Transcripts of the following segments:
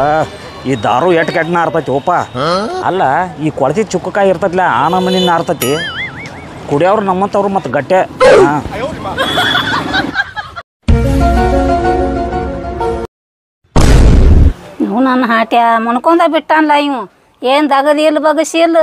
ಈ ದಾರು ಎಟ್ ಕೆಟ್ಟ ನಾರ್ತೈತಿ ಓಪ ಅಲ್ಲ ಈ ಕೊಳತಿ ಚುಕ್ಕಕಾಯಿ ಇರ್ತೈತ್ಲ ಆ ನಮನಿ ನಾರ್ತೈತಿ ಕುಡಿಯೋರು ನಮ್ಮಂತವ್ರು ಮತ್ತು ಗಟ್ಟೆ ಹಾಂ ಇವು ನನ್ನ ಹಾಟ್ಯ ಮುನ್ಕೊಂಡ ಬಿಟ್ಟಾನ್ಲ ಇವು ಏನು ದಗದಿ ಇಲ್ಲ ಬಗಸಿ ಇಲ್ಲ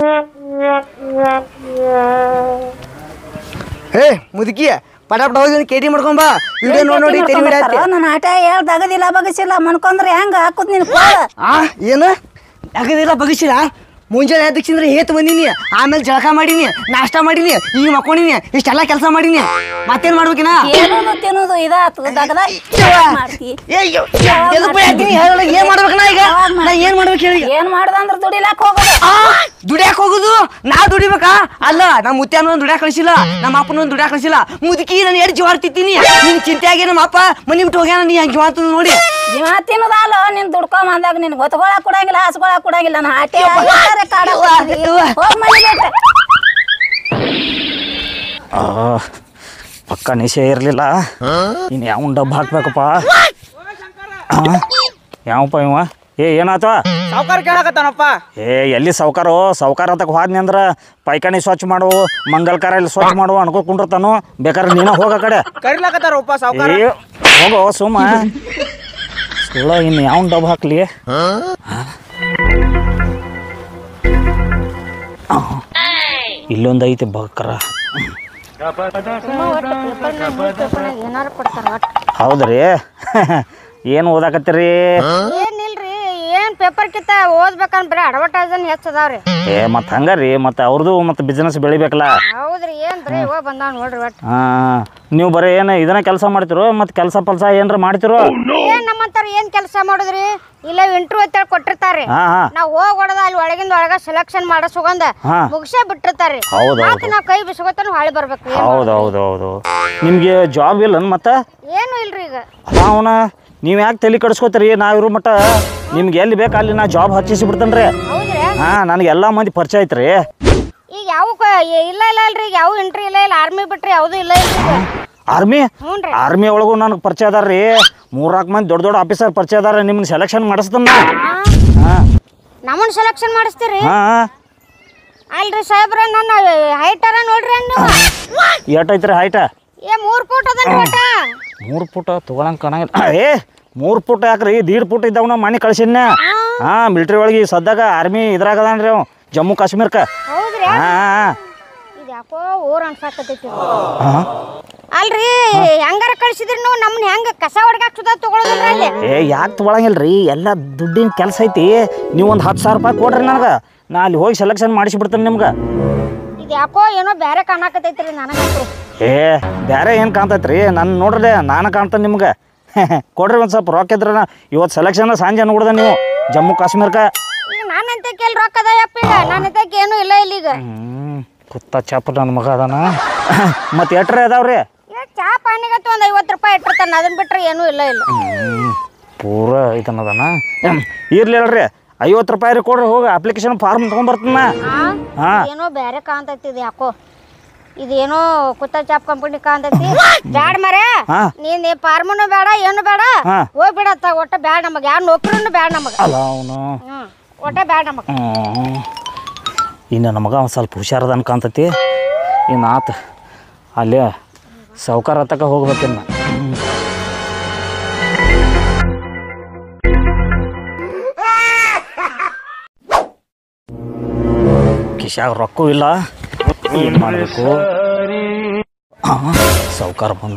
ಹೇ ಮುದುಕಿ ಪಟ ಪಟ ಹೋಗಿ ಕೇಟಿ ಮಾಡ್ಕೊಂಬ ವಿಡಿಯೋ ನೋಡಿ ನೋಡಿ ತೆರಿ ಬಿಡಾತಿ ನನ್ನ ಹಾಟ್ಯ ಹೇಳ್ ದಗದಿಲ್ಲ ಬಗಸಿಲ್ಲ ಮನ್ಕೊಂಡ್ರೆ ಹೆಂಗ ಹಾಕುದ್ ನಿನ್ ಕೋಳ ಆ ಏನು ಯಾಕದಿಲ್ಲ ಬಗಸಿಲ್ಲ ಮುಂಜಾನೆ ಎದ್ದಕ್ಸಿಂದ್ರೆ ಹೇತ್ ಬಂದೀನಿ ಆಮೇಲೆ ಜಳಕ ಮಾಡೀನಿ ನಾಷ್ಟ ಮಾಡೀನಿ ಈಗ ಮಕ್ಕೊಂಡಿನಿ ಇಷ್ಟೆಲ್ಲ ಕೆಲಸ ಮಾಡೀನಿ ಮತ್ತೇನ್ ಮಾಡ್ಬೇಕಿನ ಏನೋದು ತಿನ್ನೋದು ಇದಾತು ದಗದ ಮಾಡ್ತಿ ಏನ್ ಮಾಡ್ಬೇಕನ ಈಗ ನಾ ಏನ್ ಮಾಡ್ಬೇಕು ಹೇಳಿ ಏನ್ ಮಾಡ್ದ ಅಂದ್ರ ದುಡಿಲಾಕ್ ಹೋಗೋದು ದುಡಿಯಾಕ ಹೋಗುದು ನಾ ದುಡಿಬೇಕಾ ಅಲ್ಲ ನಮ್ಮ ಮುತ್ಯಾನ ದುಡ್ಯಾಕ ಕಳಿಸಿಲ್ಲ ನಮ್ಮ ಅಪ್ಪನ ದುಡ್ಯಾಕ ಕಳಿಸಿಲ್ಲ ಮುದುಕಿ ನಾನು ಎರಡು ಜೀವಾರ್ತಿದ್ದೀನಿ ನಿನ್ ಚಿಂತೆ ಆಗಿ ನಮ್ಮ ಅಪ್ಪ ಮನಿ ಬಿಟ್ಟು ಹೋಗ್ಯಾನ ನೀ ಹಂಗೆ ಜೀವಾರ್ತ ನೋಡಿ ಜೀವ ತಿನ್ನೋದಲ್ಲ ನಿನ್ ದುಡ್ಕೊಂಡ್ ಬಂದಾಗ ನಿನ್ ಗೊತ್ತಗೊಳಕ್ ಕೊಡಂಗಿಲ್ಲ ಹಸ್ಕೊಳಕ್ ಕೊಡಂಗಿಲ್ಲ ನನ್ನ ಹಾಟ್ಯ ಇರ್ತಾರೆ ಕಾಡಾಗ್ ಹೋಗ್ತೀನಿ. ಹೋಗ್ ಮನೆ ಬಿಟ್ಟು. ಆ, ಪಕ್ಕ ನಿಶೆ ಇರಲಿಲ್ಲ ಇನ್ನು ಯಾವ ಡಬ್ಬ ಹಾಕ್ಬೇಕಪ್ಪ ಆ, ಯಾವಪ್ಪ ಇವ ಏ ಏನಾತ ಸಾವುಕಾರ ಕೇಳಕತ್ತಾನಪ್ಪ ಏ ಎಲ್ಲಿ ಸಾವ್ಕಾರು ಸಾವ್ಕಾರ ಅಂತಕ್ಕೆ ಹೋದ್ನಿ ಅಂದ್ರೆ ಪೈಖಾನಿ ಸ್ವಚ್ಛ ಮಾಡು ಮಂಗಲ್ಕಾರ ಇಲ್ಲಿ ಸ್ವಚ್ಛ ಮಾಡು ಅನ್ಕೋ ಕುಂಡಿರ್ತಾನು ಬೇಕಾದ್ರೆ ನೀನ ಹೋಗ ಕಡೆ ಕರಿಲಾಕತ್ತಾರಪ್ಪ ಏ ಹೋಗೋ ಸುಮ್ಮ ಸುಳ್ಳ ಇನ್ನು ಯಾವ ಡಬ್ಬ ಹಾಕ್ಲಿ ಆ, ಇಲ್ಲೊಂದು ಐತಿ ಬಕ್ಕರ ಏನಾರು ಕೊಡ್ತಾರ ಒಟ್ಟು ಹೌದ್ರಿ ಏನು ಓದಾಕತ್ತೀರಿ ಏನಿಲ್ರಿ ಏನ್ ಪೇಪರ್ ಕಿತ್ತ ಓದ್ಬೇಕಂದ್ ಬರೀ ಅಡ್ವರ್ಟೈಸನ್ ಹೆಚ್ಚದಾವ್ರಿ ಏ ಮತ್ತು ಹಂಗಾರಿ ಮತ್ತು ಅವ್ರದ್ದು ಮತ್ತು ಬಿಸ್ನೆಸ್ ಬೆಳಿಬೇಕಲ್ಲ ಹೌದ್ರಿ ಏನ್ ಬರೀ ಇವ ಬಂದಾವ ನೋಡ್ರಿ ಒಟ್ಟು ಹಾಂ ನೀವು ಬರೀ ಏನು ಇದನ್ನ ಕೆಲಸ ಮಾಡ್ತಿರೋ ಮತ್ತು ಕೆಲಸ ಪಲ್ಸ ಏನಾರ ಮಾಡ್ತಿರೋ ಏನ್ ನಮ್ಮಂತಾರ ಏನ್ ಕೆಲಸ ಮಾಡುದ್ರಿ ಇಲ್ಲ ಇಂಟರ್ವ್ಯೂ ಅಂತೇಳಿ ಕೊಟ್ಟಿರ್ತಾರ್ರಿ ಹಾಂ ಹಾಂ ನಾವ್ ಹೋಗ್ ಹೊಡೆದ ಅಲ್ಲಿ ಒಳಗಿಂದ ಒಳಗ ಸೆಲೆಕ್ಷನ್ ಮಾಡೋ ಸುಗಂಧ ಹಾ. ಮುಗಿಸೇ ಬಿಟ್ಟಿರ್ತಾರ್ರಿ ಹೌದು, ಮತ್ತೆ ನಾವ್ ಕೈ ಬಿಸ್ಕೊತಾನ ಹೊಳಿ ಬರ್ಬೇಕ್ರಿ ಹೌದು ಹೌದು ಹೌದು ನಿಮಗೆ ಜಾಬ್ ಇಲ್ಲ ಮತ್ತು ಏನು ಇಲ್ರಿ ಈಗ ಅವನ ನೀವು ಯಾಕೆ ತಲೆ ಕಡಿಸ್ಕೋತೀರಿ ನಾವಿರೋ ಮಟ್ಟ ನಿಮ್ಗೆ ಎಲ್ಲಿ ಬೇಕು ಅಲ್ಲಿ ನಾ ಜಾಬ್ ಹಚ್ಚಿಸಿ ಬಿಡ್ತೇನೆ ರೀ ಹೌದ್ರಿ ಹಾಂ ನನಗೆ ಎಲ್ಲ ಮಂದಿ ಪರಿಚಯ ಐತ್ರಿ ಈಗ ಯಾವ ಇಲ್ಲ ಇಲ್ಲ ಅಲ್ರಿ ಈಗ ಯಾವ ಇಂಟ್ರಿ ಇಲ್ಲ ಇಲ್ಲ ಆರ್ಮಿ ಬಿಟ್ರಿ ಯಾವ್ದು ಇಲ್ಲ ಇಲ್ರಿ ಈಗ ಆರ್ಮಿ ಹ್ಞೂನ್ರಿ ಆರ್ಮಿ ಒಳಗೂ ನನಗೆ ಪರಿಚಯ ಅದಾರ ರೀ ಮೂರ್ನಾಲ್ಕು ಮಂದಿ ದೊಡ್ಡ ದೊಡ್ಡ ಆಫೀಸರ್ ಪರಿಚಯ ಅದಾರ ನಿಮ್ಮನ್ನ ಸೆಲೆಕ್ಷನ್ ಮಾಡಿಸ್ತಾನ ಹಾಂ ನಮ್ಮನ್ನ ಸೆಲೆಕ್ಷನ್ ಮಾಡಿಸ್ತೀರಿ ಹಾಂ ಅಲ್ರಿ ಸಾಹೇಬ್ರ ನನ್ನ ಹೈಟರ ನೋಡ್ರಿ ಹಂಗ್ ನೀವು ಎಷ್ಟೈತ್ರಿ ಹೈಟ ಏ ಮೂರ್ ಫೂಟ್ ಅದನ್ರಿ ಒಟ್ಟ ಮೂರು ಪುಟ ತೊಗೊಳಂಗೆ ಕಾಣಂಗಿಲ್ಲ ಏ ಮೂರು ಪುಟ ಯಾಕ್ರಿ ದೀಡ್ ಪುಟ ಇದ್ದವನ ಮನೆ ಕಳ್ಸಿನ ಹಾಂ ಮಿಲ್ಟ್ರಿ ಒಳಗೆ ಈ ಸದ್ದಾಗ ಆರ್ಮಿ ಇದ್ರಾಗ ಅದಾನ್ರಿ ಅವ ಜಮ್ಮು ಕಾಶ್ಮೀರಕ್ಕೆ ಹೌದ್ರಿ ಹಾಂ ಇದು ಯಾಕೋ ಊರ್ ಅನ್ಸಾಕತೈತಿ ಹಾಂ ಅಲ್ರಿ ಹೆಂಗಾರ ಕಳ್ಸಿದ್ರಿ ನೀವು ನಮ್ನ ಹೆಂಗ ಕಸ ಹೊಡ್ಗಾಕ್ ಸುದ ತಗೊಳೋದಿಲ್ರಿ ಅಲ್ಲಿ ಏ ಯಾಕೆ ತೊಗೊಳಂಗಿಲ್ಲ ರೀ ಎಲ್ಲ ದುಡ್ಡಿನ ಕೆಲಸ ಐತಿ ನೀವು ಒಂದು ಹತ್ತು ಸಾವಿರ ರೂಪಾಯಿ ಕೊಡ್ರಿ ನನಗೆ ನಾ ಅಲ್ಲಿ ಹೋಗಿ ಸೆಲೆಕ್ಷನ್ ಮಾಡಿಸಿಬಿಡ್ತೇನೆ ನಿಮ್ಗೆ ಇದು ಯಾಕೋ ಏನೋ ಬೇರೆ ಕಾಣಕತೈತ್ರಿ ನನಗಂತೂ ಏ ಬೇರೆ ಏನು ಕಾಣ್ತೈತ್ರಿ ನನ್ನ ನೋಡ್ರಿ ನಾನು ಕಾಣ್ತೇನೆ ನಿಮ್ಗೆ ಕೊಡ್ರಿ ಒಂದು ಸ್ವಲ್ಪ ರೊಕ್ಕ ಇದ್ರೆ ಇವತ್ತು ಸೆಲೆಕ್ಷನ್ ಸಂಜೆ ನೋಡ್ದೆ ನೀವು ಜಮ್ಮು ಕಾಶ್ಮೀರಕ್ಕೆ ಈಗ ನಾನಂತ ಕೇಳಿ ರೊಕ್ಕ ಅದಾಯಪ್ಪ ಈಗ ನನ್ನಂತ ಏನೂ ಇಲ್ಲ ಇಲ್ಲಿ ಈಗ ಹ್ಞೂ ಕುತ್ತ ಚಾಪ ನನ್ನ ಮಗ ಅದಾನ ಮತ್ತು ಎಟ್ರೆ ಅದಾವ್ರಿ ಏ ಚಾ ಪಾನಿಗತ್ತು ಒಂದು ಐವತ್ತು ರೂಪಾಯಿ ಇಟ್ಟಿರ್ತಾನೆ ಅದನ್ನ ಬಿಟ್ರೆ ಏನೂ ಇಲ್ಲ ಇಲ್ಲ ಹ್ಞೂ ಪೂರ ಇದನ್ನದಾನ ಇರ್ಲಿ ಅಲ್ರಿ ಐವತ್ತು ರೂಪಾಯಿ ರೀ ಕೊಡ್ರಿ ಹೋಗಿ ಅಪ್ಲಿಕೇಶನ್ ಫಾರ್ಮ್ ತೊಗೊಂಬರ್ತೀನಿ ಆ? ಹಾಂ ಏನೋ ಬೇರೆ ಕಾಣ್ತೈತಿ ಇದು ಯಾಕೋ ಇದೇನೋ ಕುತ್ತ ಚಾಪ್ ಕಂಪನಿ ಕಾಣ್ತೈತಿ ಬ್ಯಾಡ ಮರೆ ಹಾ. ನೀನ್ ಫಾರ್ಮನು ಬೇಡ ಏನು ಬೇಡ ಹಾ. ಹೋಗ್ಬಿಡತ್ತ ಒಟ್ಟ ಬ್ಯಾಡ ನಮಗ ಯಾರು ನೌಕರಿನು ಬ್ಯಾಡ ನಮಗ ಅಲ್ಲ ಅವನು ಹ್ಮ್ ಒಟ್ಟ ಬ್ಯಾಡ ನಮಗ ಹ್ಞೂ ಇನ್ನು ನಮಗ ಒಂದು ಸ್ವಲ್ಪ ಹುಷಾರದ ಕಾಣ್ತೈತಿ ಇನ್ನು ಆತ ಅಲ್ಲೇ ಸಾವ್ಕಾರ ಹತ್ತಕ ಹೋಗ್ಬೇಕಿನ್ನ ಕಿಶಾಗ ರೊಕ್ಕ ಇಲ್ಲ ಏನು ಮಾಡಬೇಕು ಸಾವ್ಕಾರ ಬಂದ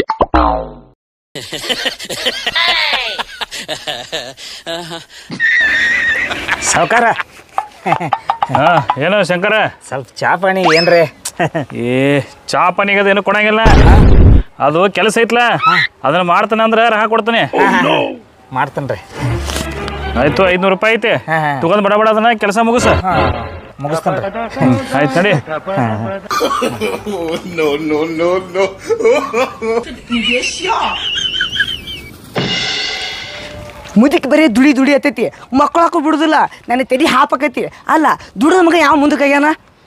ಸಾವ್ಕಾರ ಹಾ ಏನೋ ಶಂಕರ ಸ್ವಲ್ಪ ಚಾ ಪಾಣಿ ಏನ್ರಿ ಏ ಚಾ ಪಾನಿಗೆ ಅದೇನು ಕೊಡಂಗಿಲ್ಲ ಅದು ಕೆಲಸ ಐತ್ಲ ಅದನ್ನ ಮಾಡ್ತಾನೆ ಅಂದ್ರೆ ರಹ ಕೊಡ್ತಾನೆ ಮಾಡ್ತೇನೆ ರೀ ಆಯ್ತು ಐದ್ನೂರು ರೂಪಾಯಿ ಐತಿ ಹಾ, ಹಾ. ತಗೊಂಡ್ ಬಡ ಬಡ ಅದನ್ನ ಕೆಲಸ ಮುಗಿಸ ಮುಗಿಸ್ತೇನೆ ರೀ ಆಯ್ತು ನಡಿ ಮುದಕ್ಕೆ ಬರೀ ದುಡಿ ದುಡಿ ಹತ್ತೈತಿ ಮಕ್ಕಳು ಹಾಕೋ ಬಿಡುದಿಲ್ಲ ನನ್ನ ತಲೆ ಹಾಪಕೈತಿ ಅಲ್ಲ ದುಡಿದ ಮಗ ಯಾವ ಮುಂದಕ್ಕೆ ಆಗ್ಯಾನ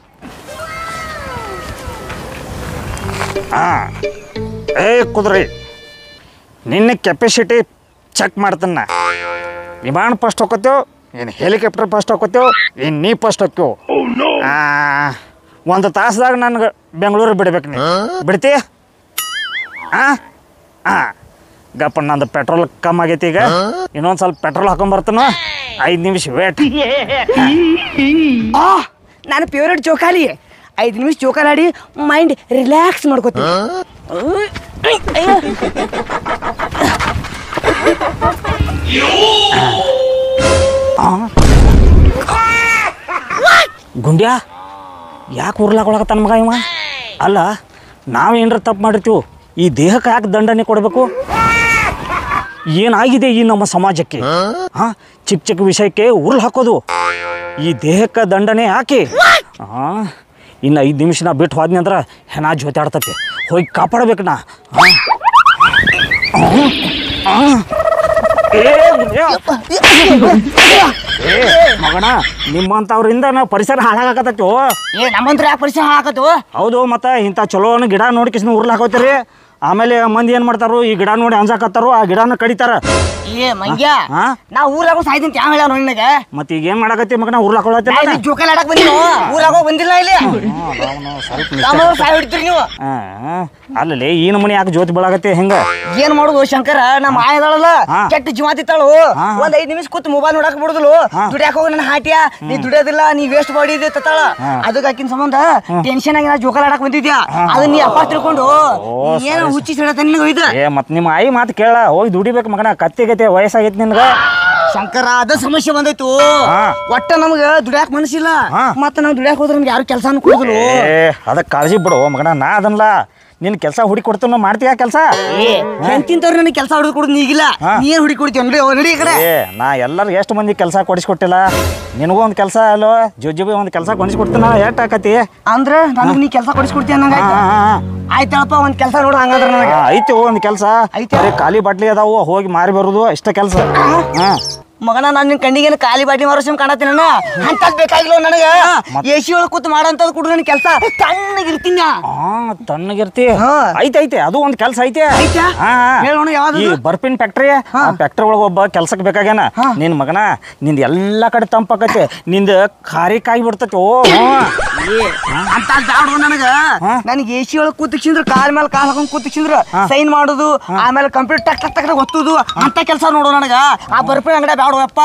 ಹಾಂ ಏ ಕುದ್ರಿ ನಿನ್ನ ಕೆಪಾಸಿಟಿ ಚೆಕ್ ಮಾಡ್ತೇನೆ ವಿಮಾನ ಫಸ್ಟ್ ಹೋಗ್ತೇವೆ ಏನು ಹೆಲಿಕಾಪ್ಟರ್ ಫಸ್ಟ್ ಹೋಗ್ತೇವೆ ಏನು ನೀ ಫಸ್ಟ್ ಹೋಗ್ತೇವೆ ಒಂದು ತಾಸ್ದಾಗ ನನಗೆ ಬೆಂಗಳೂರಿಗೆ ಬಿಡ್ಬೇಕು ನೀ ಬಿಡ್ತಿ ಹಾಂ ಹಾಂ ಗಪ್ಪ ನಂದು ಪೆಟ್ರೋಲ್ ಕಮ್ಮಿ ಆಗೈತಿ ಈಗ ಇನ್ನೊಂದು ಸ್ವಲ್ಪ ಪೆಟ್ರೋಲ್ ಹಾಕೊಂಬರ್ತಾನ ಐದು ನಿಮಿಷ ವೇಟ್ ಆ ನನ್ನ ಫೇವ್ರೇಟ್ ಜೋಕಾಲಿ ಐದು ನಿಮಿಷ ಜೋಕಾಲಾಡಿ ಮೈಂಡ್ ರಿಲ್ಯಾಕ್ಸ್ ಮಾಡ್ಕೋತೀನಿ ಅಯ್ಯೋ. ಗುಂಡ್ಯಾ ಯಾಕೆ ಉರ್ಲಾಕೊಳಕತ್ತಾನ ಮಗ ಇವ ಅಲ್ಲ ನಾವು ಏನಾರ ತಪ್ಪು ಮಾಡಿರ್ತೀವಿ ಈ ದೇಹಕ್ಕೆ ಯಾಕೆ ದಂಡನೆ ಕೊಡಬೇಕು ಏನಾಗಿದೆ ಈ ನಮ್ಮ ಸಮಾಜಕ್ಕೆ ಹಾಂ ಚಿಕ್ಕ ಚಿಕ್ಕ ವಿಷಯಕ್ಕೆ ಉರ್ಲ್ ಹಾಕೋದು ಈ ದೇಹಕ್ಕೆ ದಂಡನೆ ಹಾಕಿ ಹಾಂ ಇನ್ನು ಐದು ನಿಮಿಷ ನಾ ಬಿಟ್ಟು ಹೋದ್ನಿ ಅಂದ್ರೆ ಹೆಣ ಜೊತೆ ಆಡ್ತತೆ ಹೋಗಿ ಕಾಪಾಡ್ಬೇಕು ನಾ ಹಾಂ ಏ ಗುಂಡ್ಯಾ. ಏ ಮಗಣ ನಿಮ್ಮಂಥವ್ರಿಂದ ನಾವು ಪರಿಸರ ಹಾಳಾಗತ್ತೋ ಏ ನಮ್ಮಂತ್ರ ಯಾಕೆ ಪರಿಚಯ ಹಾಕತ್ತು ಹೌದು ಮತ್ತೆ ಇಂಥ ಚಲೋ ಗಿಡ ನೋಡ್ಕಿಸ್ನ ಉರ್ಲ್ ಹಾಕೋತೀರಿ ಆಮೇಲೆ ಮಂದಿ ಏನು ಮಾಡ್ತಾರೋ ಈ ಗಿಡ ನೋಡಿ ಅಂಜಾಕತ್ತಾರೋ ಆ ಗಿಡನ ಕಡಿತಾರ ಏ ಮಂಗ್ಯ ಹಾ? ನಾ ಊರಾಗ ಸಾಯ್ತೀನಿ ಯಾವ ಹೇಳ ನಿನಗೆ ಮತ್ತೆ ಈಗ ಏನು ಮಾಡಕತ್ತಿ ಮಗನ ಉರ್ಲ್ ನಾ ಹಾಕೊಳತ್ತಿಲ್ಲ ಇಲ್ಲಿ ಜೋಕಾಲಿ ಆಡಕ್ ಬಂದಿನಿ ಊರಾಗ ಬಂದಿಲ್ಲ ಇಲ್ಲಿ ಸ್ವಲ್ಪ ನಮ್ಮ ಸಾಯ್ ಹೊಡಿತೀರಿ ನೀವು ಅಲ್ಲಲ್ಲಿ ಈ ನಮೂನಿ ಯಾಕೆ ಜ್ಯೋತಿ ಬೆಳಗತ್ತೆ ಹೆಂಗ ಏನ್ ಮಾಡುದು ಶಂಕರ ನಮ್ಮ ಆಯದಾಳಲ್ಲ ಹಾ. ಕೆಟ್ಟ ಜೀವಾತಿತ್ತಾಳು ಹಾ. ಒಂದ್ ಐದ್ ನಿಮಿಷ ಕೂತ್ ಮೊಬೈಲ್ ನೋಡಕ್ ಬಿಡುದಿಲ್ಲ ದುಡ್ಯಾಕ ಹೋಗಿ ನನ್ನ ಹಾಟ್ಯ ನೀ ದುಡಿಯೋದಿಲ್ಲ ನೀ ವೇಸ್ಟ್ ಬಾಡಿ ಇದೆ ತತ್ತಾಳ ಅದಕ್ಕೆ ಆಕಿನ ಸಂಬಂಧ ಟೆನ್ಷನ್ ಆಗಿ ನಾ ಜೋಕಾಲ ಆಡಕ್ ಬಂದಿದ್ಯಾ ಅದನ್ನ ನೀ ಅಪ್ಪ ತಿಳ್ಕೊಂಡು ಏನ ಹುಚ್ಚಿ ಸಿಡತ ನಿನಗೆ ಒಯ್ದ ಏ ಮತ್ತೆ ನಿಮ್ಮ ಆಯಿ ಮಾತು ಕೇಳ ಹೋಗಿ ದುಡಿಬೇಕು ಮಗನ ಕತ್ತಿಗೈತೆ ವಯಸ್ಸಾಗೈತಿ ನಿನ್ಗ ಶಂಕರ ಅದ ಸಮಸ್ಯೆ ಬಂದೈತು ಹಾ. ಒಟ್ಟ ನಮ್ಗ ದುಡ್ಯಾಕ ಮನಸ್ಸಿಲ್ಲ ಹಾ. ಮತ್ತ ನಾವ್ ದುಡ್ಯಾಕ ಹೋದ್ರೆ ನಮ್ಗೆ ಯಾರು ಕೆಲಸ ಕೊಡುದಿಲ್ಲ ಏ ಅದಕ್ಕೆ ಕಾಳಜಿ ಬಿಡು ಮಗನ ನಾ ಅದನ್ಲ ನಿನ್ ಕೆಲಸ ಹುಡಿ ಕೊಡ್ತೀವಿ ಮಾಡ್ತೀಯಾ ಕೆಲಸ ಹೆಂತಿಂತವ್ರು ನನಗೆ ಕೆಲಸ ಹೊಡೆದು ಕೊಡುದು ನೀಗಿಲ್ಲ ಹಾ. ನೀ ಏನ್ ಹುಡಿ ಕೊಡ್ತೀವಿ ನಡಿ ನಡಿ ಈ ಕಡೆ ಏ ನಾ ಎಲ್ಲರೂ ಎಷ್ಟು ಮಂದಿ ಕೆಲಸ ಕೊಡಿಸ್ಕೊಟ್ಟಿಲ್ಲ ನಿನಗೂ ಒಂದು ಕೆಲಸ ಅಲ್ಲೋ ಜೊಜ್ಜಿ ಒಂದು ಕೆಲಸ ಕೊಡಿಸ್ಕೊಡ್ತೀನ ಎಷ್ಟು ಆಕತಿ ಅಂದ್ರ ನನಗ್ ನೀ ಕೆಲಸ ಕೊಡಿಸ್ಕೊಡ್ತೀಯ ಅನ್ನಂಗ ಹಾ, ಹಾ, ಹಾ. ಆಯ್ತಳಪ್ಪ ಒಂದ್ ಕೆಲಸ ನೋಡು ಹಂಗಂದ್ರ ನನಗೆ ಆ, ಐತಿ ಒಂದು ಕೆಲಸ ಐತೆ? ಬರೀ ಖಾಲಿ ಬಾಟ್ಲಿ ಅದಾವು ಹೋಗಿ ಮಾರಿ ಬರುದು ಇಷ್ಟ ಕೆಲಸ ಹಾ ಮಗನ ನಾನು ನಿನ್ ಕಣ್ಣಿಗೆ ಖಾಲಿ ಬಾಟಿ ಮಾರೋಸಮ್ ಕಾಣತ್ತೀನಿ ನಾನು ಅಂತದ್ ಬೇಕಾಗಿಲ್ಲ ನನಗ ಎ ಸಿ ಒಳಗ್ ಕೂತ್ ಮಾಡಂತದ್ ಕೊಡು ನನ್ ಕೆಲಸ ತಣ್ಣಗಿರ್ತೀನಿ ನಾ. ಆ, ತಣ್ಣಗಿರ್ತಿ ಹಾ. ಐತೆ ಐತೆ ಅದು ಒಂದು ಕೆಲಸ ಐತೆ ಐತಾ? ಹಾ, ಹಾ. ಹೇಳೋಣ ಯಾವ್ದು ಈ ಬರ್ಪಿನ್ ಫ್ಯಾಕ್ಟ್ರಿ ಆ ಫ್ಯಾಕ್ಟ್ರಿ ಒಳಗೆ ಒಬ್ಬ ಕೆಲ್ಸಕ್ಕೆ ಬೇಕಾಗ್ಯಾನ ನಿನ್ ಮಗನ ನಿಂದ ಎಲ್ಲಾ ಕಡೆ ತಂಪಾಕತಿ ನಿಂದ ಖಾರಿ ಕಾಯಿ ಬಿಡ್ತತಿ ಓ ಅಂತ ಬ್ಯಾಡ ನನಗ ನನಗೆ ಎ ಸಿ ಒಳಗ್ ಕೂತಿಕ್ಷಿಂದ್ರ ಕಾಲ್ ಮೇಲೆ ಕಾಲ್ ಹಾಕೊಂಡ್ ಕೂತಿಕ್ಷಿಂದ್ರ ಸೈನ್ ಮಾಡುದು ಆಮೇಲೆ ಕಂಪ್ಯೂಟರ್ ಟಕ್ ಟಕ್ ಟಕ್ ಒತ್ತುದು ಅಂತ ಕೆಲಸ ನೋಡು ನನಗ ಆ ಬರ್ಪಿನ ಅಂಗಡಿ ಬ್ಯಾಡಪ್ಪ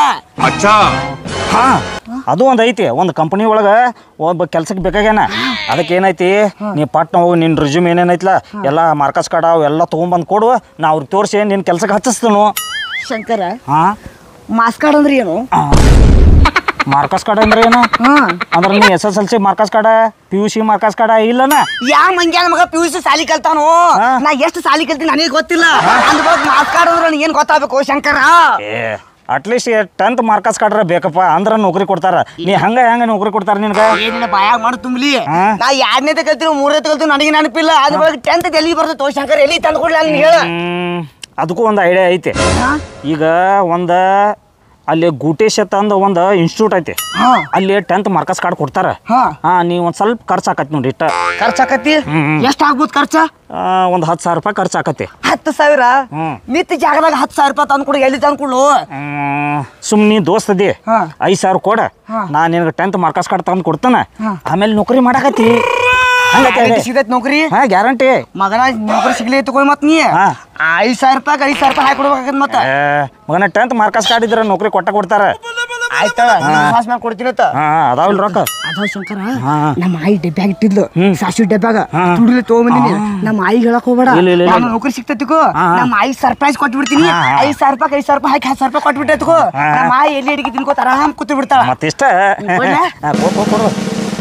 ಹಾ ಅದು ಒಂದು ಐತಿ ಒಂದು ಕಂಪನಿ ಒಳಗೆ ಒಬ್ಬ ಕೆಲ್ಸಕ್ಕೆ ಬೇಕಾಗ್ಯಾನ ಅದಕ್ಕೆ ಏನೈತಿ ನೀ ಪಟ್ನ ಹೋಗಿ ನಿನ್ನ ರಿಸ್ಯೂಮ್ ಏನೇನೈತ್ಲ ಎಲ್ಲ ಮಾರ್ಕಸ್ ಕಾರ್ಡ್ ಅವೆಲ್ಲ ತೊಗೊಂಬಂದು ಕೊಡು ನಾ ಅವ್ರಿಗೆ ತೋರಿಸಿ ನಿನ್ನ ಕೆಲ್ಸಕ್ಕೆ ಹಚ್ಚಿಸ್ತನು ಶಂಕರ ಹಾಂ ಮಾಸ್ ಕಾರ್ಡ್ ಅಂದ್ರೆ ಏನು ಮಾರ್ಕಸ್ ಕಾರ್ಡ್ ಅಂದ್ರೆ ಏನು ಅಂದ್ರೆ ನೀ S S L C marks card P U C marks card ಇಲ್ಲನ ಯಾ ಮಂಗ್ಯಾನ ಮಗ ಪಿ ಯು ಸಿ ಸಾಲಿ ಕಲ್ತಾನು ಹಾ. ನಾ ಎಷ್ಟು ಸಾಲಿ ಕಲ್ತೀನಿ ನನಗೆ ಗೊತ್ತಿಲ್ಲ ಅಂದ್ ಬಳಿಕ ಮಾಸ್ ಕಾರ್ಡ್ ಅಂದ್ರೆ ನನಗೆ ಏನ್ ಗೊತ್ತಾಗಬೇಕು ಶಂಕರ ಏ ಅಟ್ಲೀಸ್ಟ್ ಟೆಂತ್ ಮಾರ್ಕಸ್ ಕಾರ್ಡ್ರ ಬೇಕಪ್ಪ ಅಂದ್ರೆ ನೌಕರಿ ಕೊಡ್ತಾರ ನೀ ಹಂಗ ಹೆಂಗ ನೌಕರಿ ಕೊಡ್ತಾರ ನಿನ್ಗೆ ಏನಿಲ್ಲ ಬಾಯಾಗ ಮಾಡಿ ತುಂಬಲಿ ಹಾ. ನಾ ಎರಡನೇದ ಕಲ್ತೀನಿ ಮೂರನೇದ ಕಲ್ತೀನಿ ನನಗೆ ನೆನಪಿಲ್ಲ ಅದ್ ಬಳಿಕ ಟೆಂತ್ ಎಲ್ಲಿ ಬರ್ತೈತೋ ಶಂಕರ್ ಎಲ್ಲಿ ತಂದು ಕೊಡ್ಲಿ ಅಲ್ಲಿ ಹೇಳ ಹ್ಮ್, ಅದಕ್ಕೂ ಒಂದು ಐಡಿಯಾ ಐತಿ ಈಗ ಒಂದು ಅಲ್ಲಿ ಗೂಟೇಶ್ ಅಂತ ಒಂದು ಇನ್ಸ್ಟಿಟ್ಯೂಟ್ ಐತಿ ಹಾ. ಅಲ್ಲಿ ಟೆಂತ್ ಮಾರ್ಕಸ್ ಕಾರ್ಡ್ ಕೊಡ್ತಾರ ಹಾ. ಹಾ ನೀವು ಒಂದು ಸ್ವಲ್ಪ ಖರ್ಚು ಆಕತಿ ನೋಡಿ ಇಷ್ಟ ಖರ್ಚಾಕತಿ ಎಷ್ಟ್ ಆಗ್ಬೋದು ಖರ್ಚ ಒಂದು ಹತ್ತು ಸಾವಿರ ರೂಪಾಯಿ ಖರ್ಚು ಆಕತಿ ಹತ್ತು ಸಾವಿರ ಹ್ಮ್. ನಿತ್ಯ ಜಾಗದಾಗ ಹತ್ತು ಸಾವಿರ ರೂಪಾಯಿ ತಂದು ಕೊಡು ಎಲ್ಲಿ ತಂದು ಕೊಡು ಸುಮ್ಮನೆ ದೋಸ್ತ ಅದಿ ಹಾ. ಐದು ಸಾವಿರ ಕೊಡ ನಾ ನಿನಗೆ ಟೆಂತ್ ಮಾರ್ಕಸ್ ಕಾರ್ಡ್ ತಂದು ಕೊಡ್ತಾನೆ ಆಮೇಲೆ ನೌಕರಿ ಮಾಡಾಕತಿ ಹಂಗತಿ ಸಿಗತ್ ನೌಕರಿ ಹಾ ಗ್ಯಾರಂಟಿ ಮಗನ ನೌಕರಿ ಸಿಗ್ಲಿ ತಗೋ ಮತ್ ನೀ ಹಾ. ಐದ್ ಸಾವಿರ ರೂಪಾಯಿ ಐದ್ ಸಾವಿರ ರೂಪಾಯಿ ಹಾಕಿ ಕೊಡ್ಬೇಕಾಗತ್ ಮತ್ತ ಮಗನ ಟೆಂತ್ ಮಾರ್ಕಸ್ ಕಾರ್ಡ್ ಇದ್ರೆ ನೌಕರಿ ಕೊಟ್ಟ ಕೊಡ್ತಾರ ಆಯ್ತಾ ಪಾಸ್ ಮಾಡಿ ಕೊಡ್ತೀನಿ ಹಾ ಅದಾವಿಲ್ಲ ರೊಕ್ಕ ಅದ ಶಂಕರ ಹಾ. ನಮ್ಮ ಆಯಿ ಡಬ್ಬ್ಯಾಗ ಇಟ್ಟಿದ್ಲು ಸಾಸಿವೆ ಡಬ್ಬ್ಯಾಗ ಹಾ. ತುಡಿಲಿ ತಗೊಂಬಂದಿನಿ ನಮ್ಮ ಆಯಿಗೆ ಹೇಳಕ್ ಹೋಗ್ಬೇಡ ಇಲ್ಲ, ಇಲ್ಲ, ಇಲ್ಲ. ನಾನು ನೌಕರಿ ಸಿಗ್ತೈತಿಕೋ ಹಾ, ಹಾ. ನಮ್ಮ ಆಯಿ ಸರ್ಪ್ರೈಸ್ ಕೊಟ್ಬಿಡ್ತೀನಿ ಹಾ, ಹಾ. ಐದ್ ಸಾವಿರ ರೂಪಾಯಿ ಐದ್ ಸಾವಿರ ರೂಪಾಯಿ ಹಾಕಿ ಹತ್ತು ಸಾವಿರ ರೂಪಾಯಿ ಕೊಟ್ಬಿಟ್ಟೈತಿಕೋ ಹಾ. ನಮ್ಮ ಆಯಿ ಎಲ್ಲಿ ಅಡಿಗೆ ತಿನ್ಕೋತ ಆರಾಮ್ ಕೂತು ಬಿಡ್ತಾಳ ಮತ್ತಿಷ್ಟ ಕೊಡ್ಲಾ? ಹಾ, ಕೊ- ಕೊ- ಕೊಡು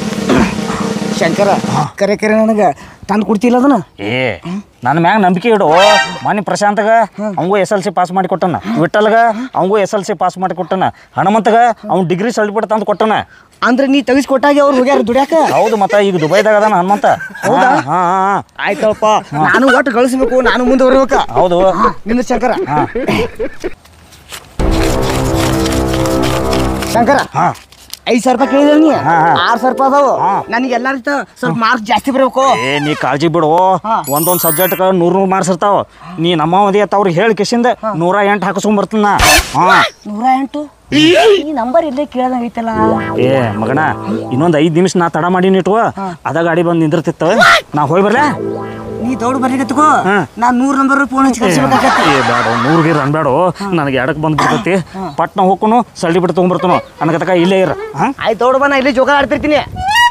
ಶಂಕರ ಕರೆ ಕರೆ ನನಗ ತಂದು ಕೊಡ್ತಿಲ್ಲ ಅದನ್ನ ಏ ನನ್ನ ಮ್ಯಾಗ ನಂಬಿಕೆ ಇಡು ಮನೆ ಪ್ರಶಾಂತಗ ಅವಂಗೂ ಎಸ್ ಎಲ್ ಸಿ ಪಾಸ್ ಮಾಡಿ ಕೊಟ್ಟನ ವಿಠಲ್ಗ ಅವಂಗೂ ಎಸ್ ಎಲ್ ಸಿ ಪಾಸ್ ಮಾಡಿ ಕೊಟ್ಟನ ಹನುಮಂತಗ ಅವ್ನು ಡಿಗ್ರಿ ಸರ್ಟಿಫಿಕೇಟ್ ತಂದು ಕೊಟ್ಟನ ಅಂದ್ರೆ ನೀ ತೆಗಿಸ್ಕೊಟ್ಟಾಗಿ ಅವ್ರು ಹೋಗ್ಯಾರ ದುಡ್ಯಾಕ ಹೌದು ಮತ್ತೆ ಈಗ ದುಬೈದಾಗ ಅದಾನ ಹನುಮಂತ ಹೌದಾ? ಹಾ ಹಾ ಹಾ. ಆಯ್ತಪ್ಪ ನಾನು ಒಟ್ಟು ಗಳಿಸ್ಬೇಕು ನಾನು ಮುಂದೆ ಬರ್ಬೇಕ ಹೌದು ನಿನ್ನ ಶಂಕರ ಹಾ ಶಂಕರ ಹಾ ಐದ್ ಸಾವಿರ ರೂಪಾಯಿ ಕೇಳಿದ್ರೆ ನೀ ಹಾ, ಹಾ. ಆರ್ ಸಾವಿರ ರೂಪಾಯಿ ಅದಾವು ಹಾ. ನನಗೆ ಎಲ್ಲರಿಗಿಂತ ಸ್ವಲ್ಪ ಮಾರ್ಕ್ಸ್ ಜಾಸ್ತಿ ಬರಬೇಕು ಏ ನೀ ಕಾಳಜಿ ಬಿಡು ಹಾ. ಒಂದೊಂದು ಸಬ್ಜೆಕ್ಟ್ಗೆ ನೂರು ನೂರು ಮಾರ್ಕ್ಸ್ ಇರ್ತಾವ ನೀ ನಮ್ಮ ಮದಿ ಅತ್ತ ಅವ್ರಿಗೆ ಹೇಳಿ ಕಿಸಿಂದ ನೂರ ಎಂಟು ಹಾಕಿಸ್ಕೊಂಬರ್ತೀನಿ ನಾ ಹಾಂ ನೂರ ಎಂಟು ಈ ನಂಬರ್ ಇಲ್ಲೇ ಕೇಳ್ದಂಗ ಐತಲ್ಲ ಏ ಮಗನ ಇನ್ನೊಂದು ಐದು ನಿಮಿಷ ನಾ ತಡ ಮಾಡಿ ಇಟ್ಕೋ ಅದ ಗಾಡಿ ಬಂದು ನಿಂದಿರ್ತಿತ್ತು ನಾ ಹೋಗಿ ಬರ್ಲಾ ನೀ ದೌಡ್ ಬರ್ಲಿಕತ್ಕೋ ಹಾ. ನಾ ನೂರ್ ನಂಬರ್ ಫೋನ್ ಹಚ್ಚಿ ಕಳ್ಸ್ಬೇಕಾಗತ್ತೆ ಏ ಬೇಡ ನೂರು ಗೀರ್ ಅನ್ಬೇಡ ನನಗೆ ಎಡಕ್ಕೆ ಬಂದು ಬಿಡ್ತೈತಿ ಪಟ್ನ ಹೋಗ್ಕೊನು ಸಲ್ಡಿ ಬಿಟ್ಟು ತೊಗೊಂಬರ್ತಾನು ನನಗತಕ ಇಲ್ಲೇ ಇರ ಹಾಂ ಆಯ್ತು ದೌಡ್ ಬಾ ನಾ ಇಲ್ಲೇ ಜೋಗ ಆಡ್ತಿರ್ತೀನಿ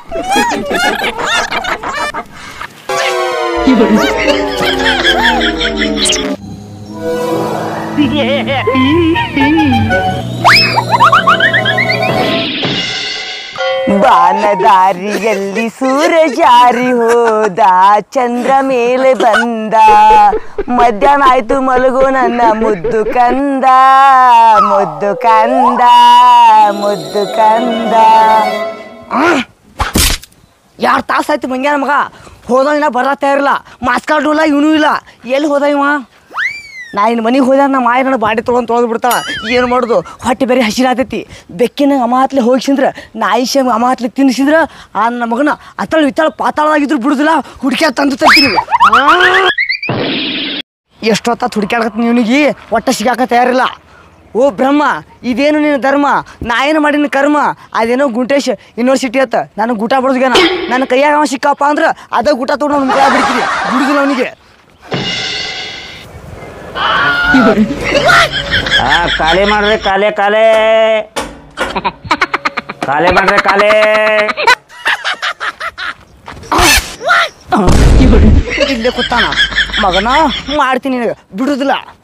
ಬಾನದಾರಿಯಲ್ಲಿ ಸೂರ್ಯ ಜಾರಿ ಹೋದ ಚಂದ್ರ ಮೇಲೆ ಬಂದ ಮಧ್ಯಾಹ್ನ ಆಯ್ತು ಮಲಗು ನನ್ನ ಮುದ್ದು ಕಂದ ಮುದ್ದು ಕಂದ ಮುದ್ದು ಕಂದ ಯಾರು ತಾಸಾಯ್ತು ಮಂಗ್ಯಾನ ಮಗ ಹೋದ ಇನ್ನ ಬರತ್ತಾ ಇರಲ್ಲ ಮಾಸ್ಕಾರ್ಡು ಇಲ್ಲ ಇವನು ಇಲ್ಲ ಎಲ್ಲಿ ಹೋದ ಇವ ನಾ ಇನ್ನು ಮನೆಗೆ ಹೋದಾಗ ನಮ್ಮ ಮಾಯ ನನ್ನ ಬಾಡಿ ತೊಗೊಂಡು ತೊಳೆದು ಬಿಡ್ತಾಳ ಏನು ಮಾಡೋದು ಹೊಟ್ಟೆ ಬೇರೆ ಹಸಿರಾತೈತಿ ಬೆಕ್ಕಿನ ಅಮಾತ್ಲೆ ಹೋಗಿಸಿದ್ರ ನಾಯಿ ಶೇಮ್ ಅಮಾತ್ಲೆ ತಿನ್ನಿಸಿದ್ರ ಆ ನನ್ನ ಮಗನ ಅತ್ತಳ ವಿತ್ತಳ ಪಾತಾಳದಾಗಿದ್ರು ಬಿಡುದಿಲ್ಲ ಹುಡುಕ್ಯಾ ತಂದು ತರ್ತೀನಿ ಎಷ್ಟೊತ್ತ ಹುಡುಕ್ಯಾಡಕತ್ತೀನಿ ಇವನಿಗೆ ಒಟ್ಟ ಸಿಗಾಕ ತಯಾರಿಲ್ಲ ಓ ಬ್ರಹ್ಮ ಇದೇನು ನಿನ್ನ ಧರ್ಮ ನಾ ಏನು ಮಾಡಿನ ಕರ್ಮ ಅದೇನೋ ಗುಂಟೇಶ್ ಯೂನಿವರ್ಸಿಟಿ ಅತ್ತ ನನಗೆ ಊಟ ಬಡ್ಸ್ಗಾನ ನನ್ನ ಕೈಯಾಗ ಅವ ಸಿಕ್ಕಪ್ಪ ಅಂದ್ರೆ ಅದ ಊಟ ತೊಗೊಂಡು ಅವ್ನ ಮುಖ ಬಿಡ್ತೀನಿ ಬಿಡುದಿಲ್ಲ ಅವನಿಗೆ ಆ ಕಾಲೆ ಮಾಡ್ರಿ ಕಾಲೆ ಕಾಲೆ ಕಾಲೆ ಮಾಡ್ರಿ ಕಾಲೆ ಇಲ್ಲೇ ಕೂತಾನ ಮಗನ ಮಾಡ್ತೀನಿ ನಿನಗೆ ಬಿಡುದಿಲ್ಲ